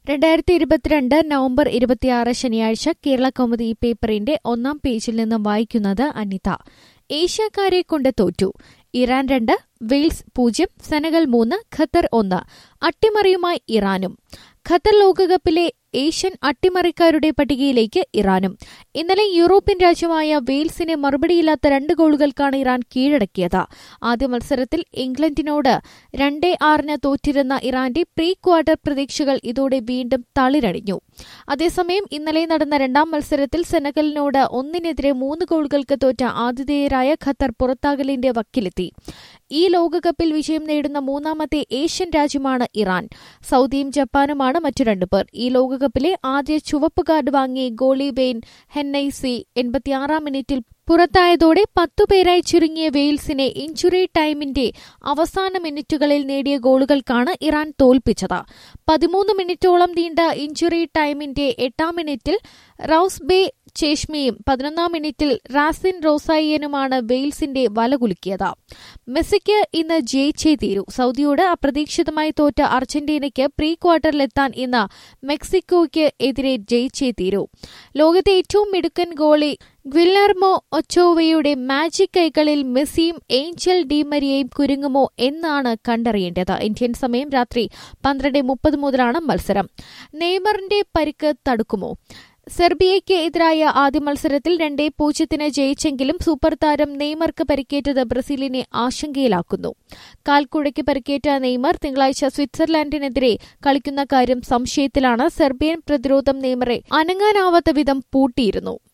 രണ്ടായിരത്തി ഇരുപത്തിരണ്ട് നവംബർ ഇരുപത്തിയാറ് ശനിയാഴ്ച കേരള കൗമുദി ഈ പേപ്പറിന്റെ ഒന്നാം പേജിൽ നിന്നും വായിക്കുന്നത് അനിത ഏഷ്യക്കാരെ കൊണ്ട് തോറ്റു ഇറാൻ രണ്ട് വെയിൽസ് പൂജ്യം സെനഗൽ മൂന്ന് ഖത്തർ ഒന്ന് അട്ടിമറിയുമായി ഇറാനും ഖത്തർ ലോകകപ്പിലെ ഏഷ്യൻ അട്ടിമറിക്കാരുടെ പട്ടികയിലേക്ക് ഇറാനും ഇന്നലെ യൂറോപ്യൻ രാജ്യമായ വെയിൽസിനെ മറുപടിയില്ലാത്ത രണ്ട് ഗോളുകൾക്കാണ് ഇറാൻ കീഴടക്കിയത് ആദ്യ മത്സരത്തിൽ ഇംഗ്ലണ്ടിനോട് രണ്ടേ ആറിന് തോറ്റിരുന്ന ഇറാന്റെ പ്രീ ക്വാർട്ടർ പ്രതീക്ഷകൾ ഇതോടെ വീണ്ടും തളിരണിഞ്ഞു അതേസമയം ഇന്നലെ നടന്ന രണ്ടാം മത്സരത്തിൽ സെനഗലിനോട് ഒന്നിനെതിരെ മൂന്ന് ഗോളുകൾക്ക് തോറ്റ ആതിഥേയരായ ഖത്തർ പുറത്താകലിന്റെ വക്കിലെത്തി ഈ ലോകകപ്പിൽ വിജയം നേടുന്ന മൂന്നാമത്തെ ഏഷ്യൻ രാജ്യമാണ് ഇറാൻ സൗദിയും ജപ്പാനുമാണ് മറ്റു രണ്ടുപേർ ഈ ലോകകപ്പിലെ ആദ്യ ചുവപ്പ് കാർഡ് വാങ്ങി ഗോളി ബെയിൻ ഹെന്നൈസി എൺപത്തിയാറാം മിനിറ്റിൽ പുറത്തായതോടെ പത്തുപേരായി ചുരുങ്ങിയ വെയിൽസിനെ ഇഞ്ചുറി ടൈമിന്റെ അവസാന മിനിറ്റുകളിൽ നേടിയ ഗോളുകൾക്കാണ് ഇറാൻ തോൽപ്പിച്ചത് പതിമൂന്ന് മിനിറ്റോളം നീണ്ട ഇഞ്ചുറി ടൈമിന്റെ എട്ടാം മിനിറ്റിൽ റൌസ് ബേ ചേഷ്മയും പതിനൊന്നാം മിനിറ്റിൽ റാസിൻ റോസായിയനുമാണ് വെയിൽസിന്റെ വലകുലുക്കിയത് മെസ്സിക്ക് ഇന്ന് ജയിച്ചേ തീരൂ സൗദിയോട് അപ്രതീക്ഷിതമായി തോറ്റ അർജന്റീനയ്ക്ക് പ്രീ ക്വാർട്ടറിലെത്താൻ ഇന്ന് മെക്സിക്കോയ്ക്ക് എതിരെ ജയിച്ചേ തീരൂ ലോകത്തെ ഏറ്റവും മിടുക്കൻ ഗോളി ഗ്വില്ലർമോ ഒച്ചോവയുടെ മാജിക് കൈകളിൽ മെസ്സിയും ഏഞ്ചൽ ഡിമരിയയും കുരുങ്ങുമോ എന്നാണ് കണ്ടറിയേണ്ടത് ഇന്ത്യൻ സമയം രാത്രി പന്ത്രണ്ട് മുപ്പത് മുതലാണ് മത്സരം നെയ്മറിന്റെ പരിക്ക് തടുക്കുമോ സെർബിയയ്ക്ക് എതിരായ ആദ്യ മത്സരത്തിൽ രണ്ടേ പൂജ്യത്തിന് ജയിച്ചെങ്കിലും സൂപ്പർ താരം നെയ്മർക്ക് പരിക്കേറ്റത് ബ്രസീലിനെ ആശങ്കയിലാക്കുന്നു കാൽക്കുഴയ്ക്ക് പരിക്കേറ്റ നെയ്മർ തിങ്കളാഴ്ച സ്വിറ്റ്സർലാൻഡിനെതിരെ കളിക്കുന്ന കാര്യം സംശയത്തിലാണ് സെർബിയൻ പ്രതിരോധം നെയ്മറെ അനങ്ങാനാവാത്ത വിധം പൂട്ടിയിരുന്നു